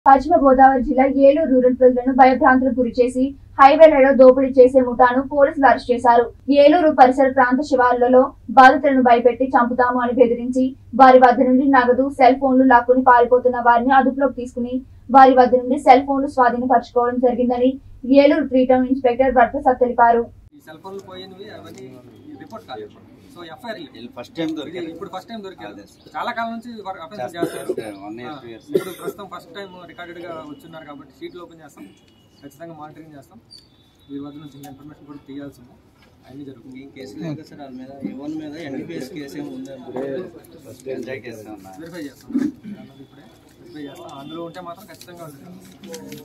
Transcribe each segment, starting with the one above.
పశ్చిమ గోదావరి జిల్లా ఏలూరు రూరల్ ప్రజలను భయభ్రాంతులకు గురి చేసి హైవేలలో దోపిడీ చేసే ముఠాను పోలీసులు అరెస్ట్ చేశారు ఏలూరు పరిసర ప్రాంత శివార్లలో బాధితులను భయపెట్టి చంపుతాము అని బెదిరించి వారి వద్ద నుండి నగదు సెల్ ఫోన్లు లాక్కుని పారిపోతున్న వారిని అదుపులోకి తీసుకుని వారి వద్ద నుండి సెల్ ఫోన్లు స్వాధీనపరచుకోవడం జరిగిందని Eluru three town inspector Varaprasad తెలిపారు ఈ సెల్ ఫోన్లు పోయినవి అవన్నీ రిపోర్ట్ కాలేదు సో ఎఫ్ఐఆర్ వీళ్ళు ఫస్ట్ టైం దొరికారు ఇప్పుడు ఫస్ట్ టైం దొరికారు అదే. చాలా కాలం నుంచి అఫెన్స్ చేస్తారు వన్ ఆ, ఇయర్ టూ ఇయర్స్ ఇప్పుడు ప్రస్తుతం ఫస్ట్ టైం రికార్డెడ్ గా వచ్చున్నారు కాబట్టి షీట్లు ఓపెన్ చేస్తాం ఖచ్చితంగా మానిటరింగ్ చేస్తాం వీరి వద్ద నుంచి ఇంకా ఇన్ఫర్మేషన్ కూడా తీయాల్సి ఉంది అన్ని జరుగుతుంది ఈ కేసు లేదు కదా సార్ వాళ్ళ మీద ఎవరి మీద ఎన్డీపీఎస్ కేసు ఏమి ఉందా ఫస్ట్ ఎంజాయ్ కేసు ఉన్నా వెరిఫై చేస్తాం అన్నది ఇప్పుడే వెరిఫై చేస్తాం అందులో ఉంటే మాత్రం ఖచ్చితంగా ఉంటుంది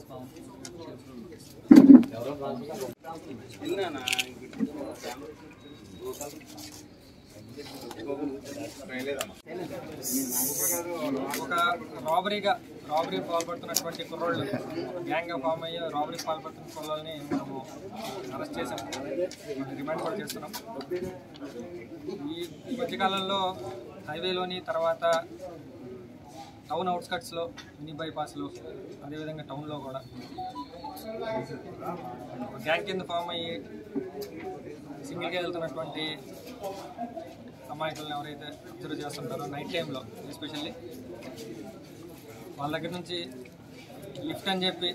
ఒక రాబరీగా రాబరీ పాల్పడుతున్నటువంటి కుర్రోళ్ళు గ్యాంగ్ గా ఫామ్ అయ్యి రాబరీ పాల్పడుతున్న కుర్రోళ్ళని మనము అరెస్ట్ చేసాం వాళ్ళని రిమాండ్ కూడా చేస్తున్నాం ఈ ఈ మధ్యకాలంలో హైవేలోని తర్వాత టౌన్ అవుట్స్కట్స్లో మినీ బైపాస్లో అదేవిధంగా టౌన్లో కూడా ఒక గ్యాంగ్ కింద ఫామ్ అయ్యి సింగిల్గా వెళ్తున్నటువంటి అమాయకులను ఎవరైతే అబ్జర్వ్ చేస్తుంటారో నైట్ టైంలో ఎస్పెషల్లీ వాళ్ళ దగ్గర నుంచి లిఫ్ట్ అని చెప్పి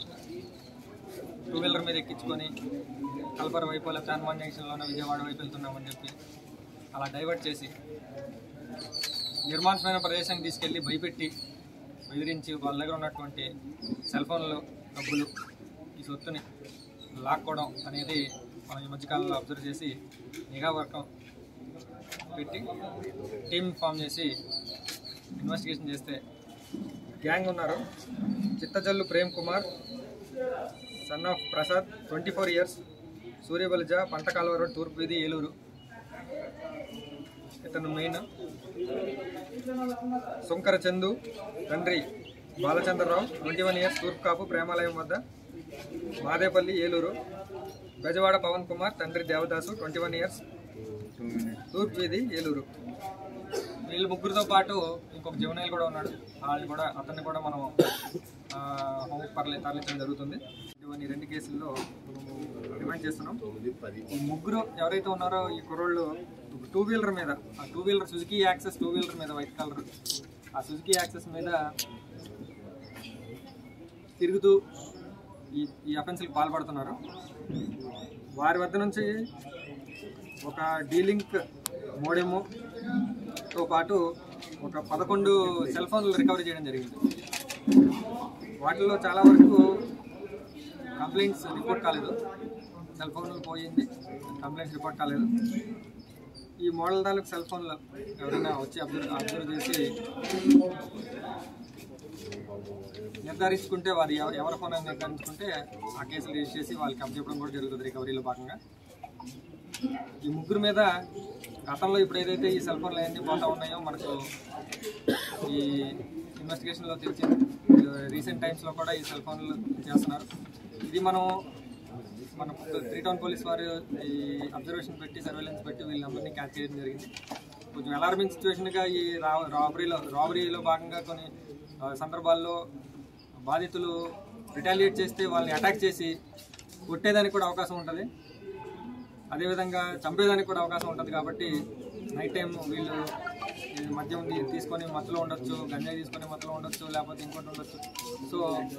టూ వీలర్ మీద ఎక్కించుకొని కల్పర వైపు లేకపోతే హనుమాన్ జంక్షన్లోనే విజయవాడ వైపు వెళ్తున్నామని చెప్పి అలా డైవర్ట్ చేసి నిర్మాణమైన ప్రదేశానికి తీసుకెళ్ళి భయపెట్టి బెదిరించి వాళ్ళ దగ్గర ఉన్నటువంటి సెల్ ఫోన్లు డబ్బులు ఈ సొత్తుని లాక్కోవడం అనేది మనం ఈ మధ్యకాలంలో అబ్జర్వ్ చేసి నిఘా వర్గం పెట్టి టీం ఫామ్ చేసి ఇన్వెస్టిగేషన్ చేస్తే గ్యాంగ్ ఉన్నారు Chittajallu Prem Kumar son of Prasad twenty four years సూర్యబలిజ పంటకాలువ రోడ్ తూర్పు వీధి ఏలూరు ఇతను మెయిన్ సుంకర చందు తండ్రి బాలచంద్రరావు ట్వంటీ వన్ ఇయర్స్ తూర్పు కాపు ప్రేమాలయం వద్ద మాదేపల్లి ఏలూరు బెజవాడ పవన్ కుమార్ తండ్రి దేవదాసు ట్వంటీ వన్ ఇయర్స్ తూర్పు వీధి ఏలూరు వీళ్ళు ముగ్గురితో పాటు ఇంకొక జీవనాయలు కూడా ఉన్నాడు వాళ్ళని కూడా అతన్ని కూడా మనం ఆ, హోమ్ పర్లే తరలించడం జరుగుతుంది ఇవన్నీ రెండు కేసుల్లో మనము రిమాండ్ చేస్తున్నాం ఈ ముగ్గురు ఎవరైతే ఉన్నారో ఈ కుర్రోళ్ళు టూ వీలర్ మీద ఆ two wheeler Suzuki Access two wheeler మీద వైట్ కలర్ ఆ సుజుకి యాక్సెస్ మీద తిరుగుతూ ఈ ఈ అఫెన్స్కి పాల్పడుతున్నారు వారి వద్ద నుంచి ఒక డీలింక్ మోడెముతో పాటు ఒక పదకొండు సెల్ ఫోన్లు రికవరీ చేయడం జరిగింది వాటిల్లో చాలా వరకు కంప్లైంట్స్ రిపోర్ట్ కాలేదు సెల్ ఫోన్లు పోయింది కంప్లైంట్స్ రిపోర్ట్ కాలేదు ఈ మోడల్ తాలూకు సెల్ ఫోన్లు ఎవరైనా వచ్చి అబ్జర్వ్ అబ్జర్వ్ చేసి నిర్ధారించుకుంటే వారి ఎవ- ఎవరి ఫోన్ అని నిర్ధారించుకుంటే ఆ కేసులు రిజిస్టర్ చేసి వాళ్ళకి అప్పచెప్పడం కూడా జరుగుతుంది రికవరీలో భాగంగా ఈ ముగ్గురు మీద గతంలో ఇప్పుడు ఏదైతే ఈ సెల్ ఫోన్లు అన్నీ పోతా ఉన్నాయో మనకు ఈ ఇన్వెస్టిగేషన్లో తెలిసింది రీసెంట్ టైమ్స్లో కూడా ఈ సెల్ ఫోన్లు చేస్తున్నారు ఇది మనం మన త్రీ టౌన్ పోలీస్ వారు ఈ అబ్జర్వేషన్ పెట్టి సర్వేలెన్స్ పెట్టి వీళ్ళందరినీ క్యాచ్ చేయడం జరిగింది కొంచెం అలార్మింగ్ సిచ్యువేషన్గా ఈ రా రాబరీలో రాబరీలో భాగంగా కొన్ని ఆ, సందర్భాల్లో బాధితులు రిటాలియేట్ చేస్తే వాళ్ళని అటాక్ చేసి కొట్టేదానికి కూడా అవకాశం ఉంటుంది అదేవిధంగా చంపేదానికి కూడా అవకాశం ఉంటుంది కాబట్టి నైట్ టైం వీళ్ళు ఈ మద్యం తీ- తీసుకొని మత్తులో ఉండొచ్చు గంజాయి తీసుకొని మత్తులో ఉండొచ్చు లేకపోతే ఇంకోటి ఉండొచ్చు సో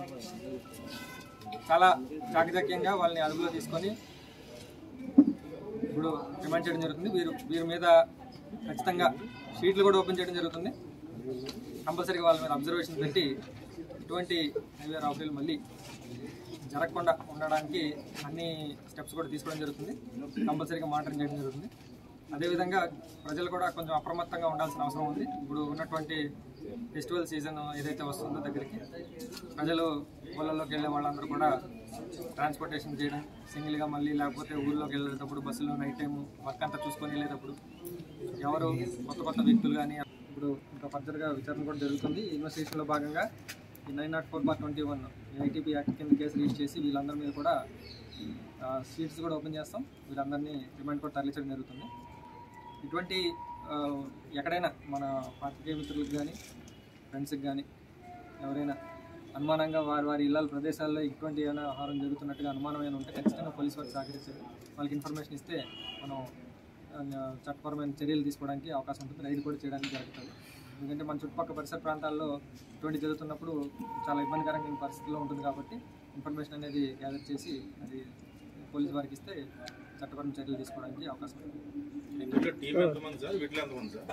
చాలా చాకచక్యంగా వాళ్ళని అదుపులో తీసుకొని ఇప్పుడు రిమాండ్ చేయడం జరుగుతుంది వీరు వీరి మీద ఖచ్చితంగా షీట్లు కూడా ఓపెన్ చేయడం జరుగుతుంది కంపల్సరీగా వాళ్ళ మీద అబ్జర్వేషన్ పెట్టి ఇటువంటి హైవే రాబరీలు మళ్ళీ జరగకుండా ఉండడానికి అన్ని స్టెప్స్ కూడా తీసుకోవడం జరుగుతుంది కంపల్సరీగా మానిటరింగ్ చేయడం జరుగుతుంది అదేవిధంగా ప్రజలు కూడా కొంచెం అప్రమత్తంగా ఉండాల్సిన అవసరం ఉంది ఇప్పుడు ఉన్నటువంటి ఫెస్టివల్ సీజన్ ఏదైతే వస్తుందో దగ్గరికి ప్రజలు ఊళ్ళలోకి వెళ్ళే వాళ్ళందరూ కూడా ట్రాన్స్పోర్టేషన్ చేయడం సింగిల్గా మళ్ళీ లేకపోతే ఊళ్ళోకి వెళ్ళేటప్పుడు బస్సులో నైట్ టైం వర్క్ అంతా చూసుకొని వెళ్ళేటప్పుడు ఎవరు కొత్త కొత్త వ్యక్తులు కానీ ఇప్పుడు ఇంకా ఫర్దర్గా విచారణ కూడా జరుగుతుంది ఈ ఇన్వెస్టిగేషన్లో భాగంగా ఈ nine not four bar twenty one ITP act కింద కేసు రిజిస్టర్ చేసి వీళ్ళందరి మీద కూడా సీట్స్ కూడా ఓపెన్ చేస్తాం వీళ్ళందరినీ రిమాండ్ కూడా తరలించడం జరుగుతుంది ఇటువంటి ఆ, ఎక్కడైనా మన పాత్రికేయ మిత్రులకు కానీ ఫ్రెండ్స్కి కానీ ఎవరైనా అనుమానంగా వారి వారి ఇళ్ళ ప్రదేశాల్లో ఇటువంటి ఏమైనా ఆహారం జరుగుతున్నట్టుగా అనుమానం ఏమైనా ఉంటే ఖచ్చితంగా పోలీస్ వారికి సహకరించారు వాళ్ళకి ఇన్ఫర్మేషన్ ఇస్తే మనం ఆ, చట్టపరమైన చర్యలు తీసుకోవడానికి అవకాశం ఉంటుంది రైడ్ కూడా చేయడానికి జరుగుతుంది ఎందుకంటే మన చుట్టుపక్కల పరిసర ప్రాంతాల్లో ఇటువంటి జరుగుతున్నప్పుడు చాలా ఇబ్బందికరమైన పరిస్థితిలో ఉంటుంది కాబట్టి ఇన్ఫర్మేషన్ అనేది గ్యాదర్ చేసి అది పోలీస్ వారికి ఇస్తే చట్టపరమైన చర్యలు తీసుకోవడానికి అవకాశం ఉంటుంది ఇందులో టీం ఎంతమంది సార్ వీటిలో ఎంతమంది సార్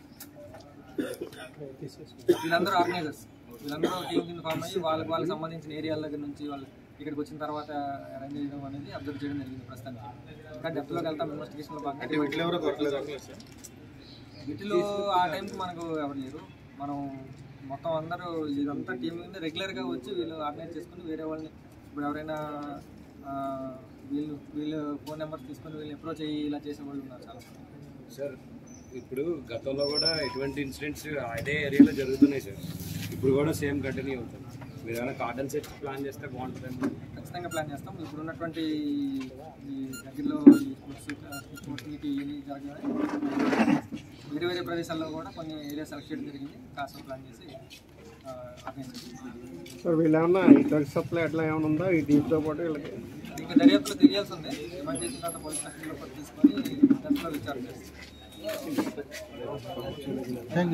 వీళ్ళందరూ ఆర్గనైజర్స్ వీళ్ళందరూ టీం కింద ఫామ్ అయ్యి వాళ్ళకి వాళ్ళకి సంబంధించిన ఏరియాల దగ్గర నుంచి వాళ్ళు ఇక్కడికి వచ్చిన తర్వాత అరేంజ్ చేయడం అనేది అబ్జర్వ్ చేయడం జరిగింది ప్రస్తుతానికి ఇంకా డెప్త్లోకి వెళ్తాం ఇన్వెస్టిగేషన్లో అంటే వీటిలో ఎవరో దొరకలేదు దొరకలేదు సార్ వీటిలో ఆ టైంకి మనకు ఎవరు లేరు మనం మొత్తం అందరూ ఇదంతా టీం కింద రెగ్యులర్గా వచ్చి వీళ్ళు ఆర్గనైజ్ చేసుకుని వేరే వాళ్ళని ఇప్పుడు ఎవరైనా ఆ, వీళ్ళు వీళ్ళు ఫోన్ నెంబర్ తీసుకొని వీళ్ళు అప్రోచ్ అయ్యి ఇలా చేసే వాళ్ళు ఉన్నారు చాలా సార్ ఇప్పుడు గతంలో కూడా ఎటువంటి ఇన్సిడెంట్స్ అదే ఏరియాలో జరుగుతున్నాయి సార్ ఇప్పుడు కూడా సేమ్ కంటిన్యూ అవుతుంది మీరు ఏమైనా కార్డన్ సెట్ ప్లాన్ చేస్తే బాగుంటుందేమో ఖచ్చితంగా ప్లాన్ చేస్తాం ఇప్పుడు ఉన్నటువంటి ఈ దగ్గరలో ఈ స్పోర్ట్స్ స్పోర్ట్స్ మీట్ ఇవి జరగాలి వేరే వేరే ప్రదేశాల్లో కూడా కొన్ని ఏరియా సెలెక్ట్ చేయడం జరిగింది కాస్త ప్లాన్ చేసి ఆర్గనైజ్ చేస్తాం సార్ వీళ్ళు ఏమన్నా ఈ డ్రగ్స్ సప్లై అట్లా ఏమైనా ఉందా ఈ దీంతో పాటు వీళ్ళకి ఇంకా దర్యాప్తులో తెలియాల్సి ఉంది డిమాండ్ చేసిన తర్వాత పోలీస్ స్టేషన్లో కూడా తీసుకొని దాంట్లో విచారణ చేస్తాం